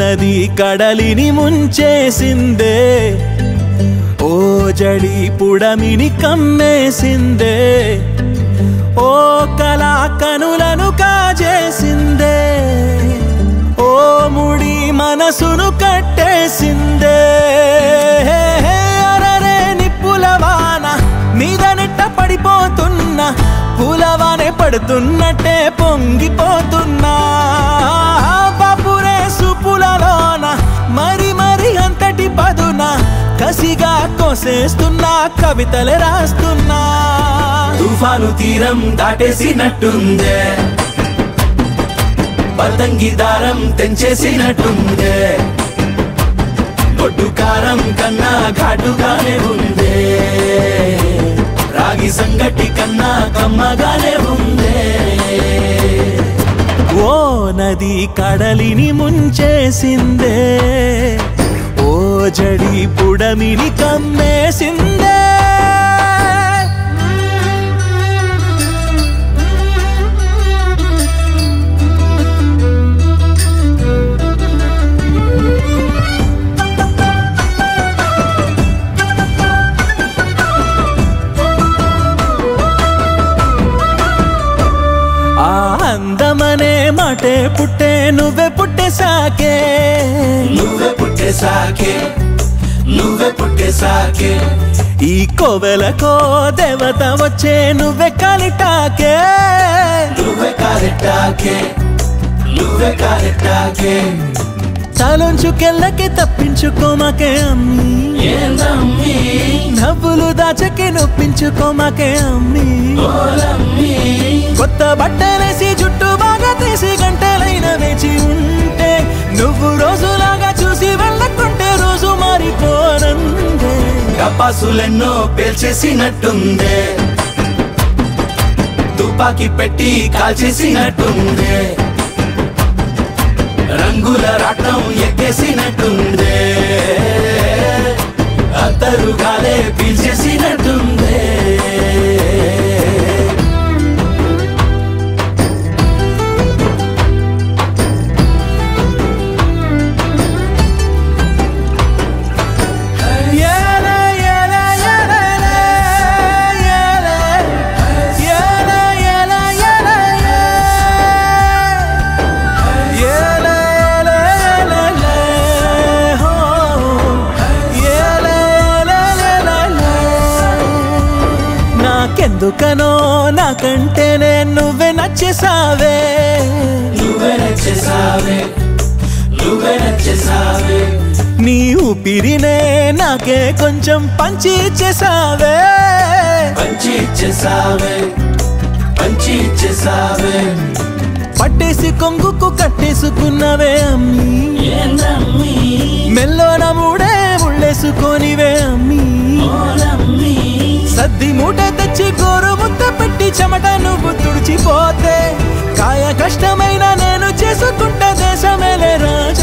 నది కడలిని ముంచేసిందే ఓ జడి పుడమిని కమ్మేసిందే ఓ కళా కనులను కాజేసిందే ఓ ముడి మనసును కట్టేసిందే అరరే నిప్పుల వాన మీద నెట్ట పడిపోతున్నా పూలవానే పడుతున్నట్టే పొంగిపోతున్నా బాపురే సుపులలోన మరి మరి అంతటి పదున కసిగా కోసేస్తున్నా కవితలు రాస్తున్నా తుఫాను తీరం దాటేసినట్టుందే పతంగి దారం తెంచేసినట్టుందే ఒడ్డు కారం కన్నా ఘాటుగానే ఉందే రాగి సంగటి కన్నా కమ్మగానే ఉందే ఓ నది కడలిని ముంచేసిందే ఓ జడి పుడమిని కమ్మేసిందే ఆ అందమనే మాటే పుట్టే నువ్వే పుట్టేసాకే నువ్వే పుట్టేసాకే నువ్వే పుట్టేసాకే ఈ కోవెలకో దేవత వచ్చే నువ్వే కలిటాకే నువ్వే కారెట్టాకే నువ్వే కారెట్టాకే తలంచుకెళ్ళకి తప్పించుకోమాకే అమ్మి ఏందమ్మీ నవ్వులు దాచకే నొప్పించుకోమాకే అమ్మి ఓలమ్మీ కొత్త బట్టలేసి జుట్టు బాగా తీసి గంటలైన వేచి ఉంటే నువ్వు రోజులాగా చూసి వెళ్ళకుంటే రోజు మారిపోనందే కపాసులెన్నో పేల్చేసినట్టుందే తుపాకీ పెట్టి కాల్చేసినట్టుందే రంగుల రాటం ఎక్కేసినట్టుందే అద్దరు గాలే పీల్చేసినట్టుందే ఏలే, ఏలే, ఏలే, ఏలే, ఏలే, ఏలే, ఏలే, ఏలే, ఏలే, ఏలే, హో. ఏలే, ఏలే, ఏలే, నాకెందుకనో నాకంటేనే నువ్వే నచ్చేసావే నువ్వే నచ్చేసావే నువ్వే నచ్చేసావే నీ ఊపిరినే నాకే కొంచెం పంచి ఇచ్చేసావే పంచి ఇచ్చేసావే పంచి ఇచ్చేసావే పట్టేసి కొంగుకు కట్టేసుకున్నవే అమ్మి ఏందమ్మీ మెల్లోన మూడే ముళ్ళేసుకొనివే అమ్మి ఓలమ్మీ సద్ది మూట తెచ్చి గోరు ముద్ద పెట్టి చెమట నువ్వు తుడిచిపోతే కాయ కష్టమైన నేను చేసుకుంటా దేశమేలే రాజు